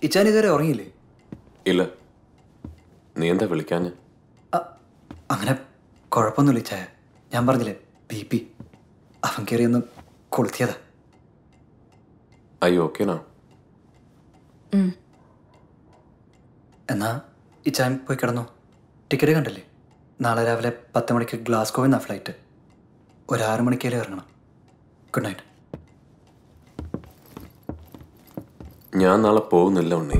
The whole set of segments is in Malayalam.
ഇച്ചാൻ ഇതുവരെ ഉറങ്ങിയില്ലേ ഇല്ല നീ എന്താ വിളിക്കാഞ്ഞ് അ- അങ്ങനെ കുഴപ്പമൊന്നുമില്ല ഇച്ചായ ഞാൻ പറഞ്ഞില്ലേ ബി പി അവൻ കയറി ഒന്ന് കൊളുത്തിയതാ അയ്യോ ഓക്കേനാ എന്നാ ഇച്ചാൻ പോയി കിടന്നു ടിക്കറ്റ് കണ്ടില്ലേ നാളെ രാവിലെ പത്ത് മണിക്ക് ഗ്ലാസ്കോയിൽ നിന്നാണ് ഫ്ലൈറ്റ് ഒരു ആറ് മണിക്കേലേ ഇറങ്ങണം ഗുഡ് നൈറ്റ് ഞാൻ നാളെ പോകുന്നില്ല ഉണ്ണി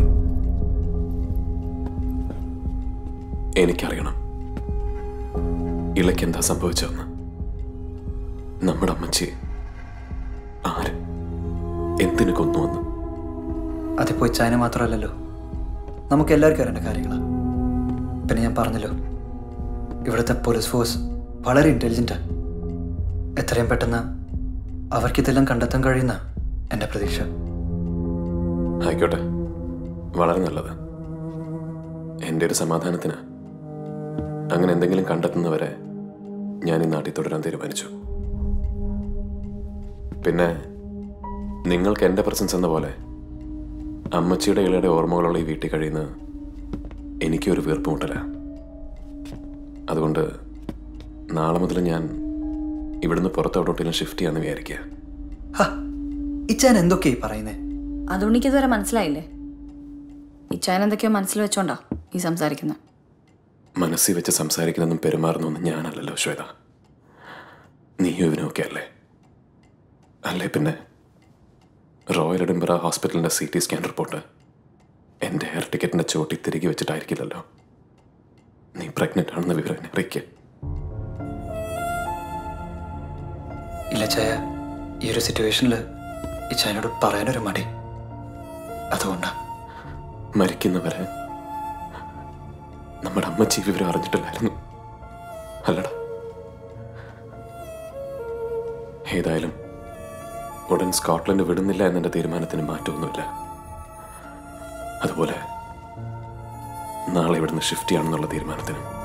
എനിക്കറിയണം ഇളയ്ക്ക് എന്താ സംഭവിച്ചതെന്ന് നമ്മുടെ അമ്മച്ചി ആര് എന്തിനു കൊന്നുവന്ന് അതിപ്പോ ഇച്ചായനെ മാത്രമല്ലല്ലോ നമുക്ക് എല്ലാവർക്കും അറിയേണ്ട കാര്യങ്ങളാണ് പിന്നെ ഞാൻ പറഞ്ഞല്ലോ ഇവിടുത്തെ പോലീസ് ഫോഴ്സ് വളരെ ഇൻ്റലിജൻറ്റാണ് എത്രയും പെട്ടെന്ന് അവർക്കിതെല്ലാം കണ്ടെത്താൻ കഴിയുന്ന എൻ്റെ പ്രതീക്ഷ ആയിക്കോട്ടെ വളരെ നല്ലത് എൻ്റെ ഒരു സമാധാനത്തിന് അങ്ങനെ എന്തെങ്കിലും കണ്ടെത്തുന്നവരെ ഞാൻ ഈ നാട്ടിൽ തുടരാൻ തീരുമാനിച്ചു പിന്നെ നിങ്ങൾക്ക് എൻ്റെ പ്രസൻസ് എന്ന പോലെ അമ്മച്ചിയുടെ ഇളയുടെ ഓർമ്മകളുള്ള ഈ വീട്ടിൽ കഴിയുന്ന എനിക്കൊരു വീർപ്പുമുട്ടല അതുകൊണ്ട് നാളെ മുതൽ ഞാൻ ഇവിടുന്ന് പുറത്തോട്ടോട്ടിലും ഷിഫ്റ്റ് ചെയ്യാമെന്ന് വിചാരിക്കുക ഹ ഇച്ചാൻ എന്തൊക്കെയായി പറയുന്നേ അതുകൊണ്ട് എനിക്കിതുവരെ മനസ്സിലായില്ലേ ഇച്ചായൻ എന്തൊക്കെയോ മനസ്സിൽ വെച്ചോണ്ടാ ഈ സംസാരിക്കുന്നത് മനസ്സിൽ വെച്ച് സംസാരിക്കുന്നതും പെരുമാറുന്നൊന്നും ഞാനല്ലല്ലോ ശ്വേത നീയും ഇവനുമൊക്കെ അല്ലേ അല്ലേ പിന്നെ റോയൽ എഡിംബറ ഹോസ്പിറ്റലിൻ്റെ സി ടി സ്കാൻ റിപ്പോർട്ട് എൻ്റെ എയർ ടിക്കറ്റിൻ്റെ ചോട്ടി തിരികെ വെച്ചിട്ടായിരിക്കില്ലല്ലോ നീ പ്രഗ്നൻ്റ് ആണെന്ന വിവരം എന്നെ അറിയിക്കുക ഇല്ല ചായ ഈ ഒരു സിറ്റുവേഷനിൽ ഇച്ചായനോട് പറയാനൊരു മടി അതുകൊണ്ടാണ് മരിക്കുന്നവരെ നമ്മുടെ അമ്മച്ചി ഈ വിവരം അറിഞ്ഞിട്ടില്ലായിരുന്നു അല്ലടാ ഏതായാലും ഉടൻ സ്കോട്ട്ലൻഡ് വിടുന്നില്ല എന്നെന്റെ തീരുമാനത്തിന് മാറ്റമൊന്നുമില്ല അതുപോലെ നാളെ ഇവിടുന്ന് ഷിഫ്റ്റ് ചെയ്യണമെന്നുള്ള തീരുമാനത്തിനും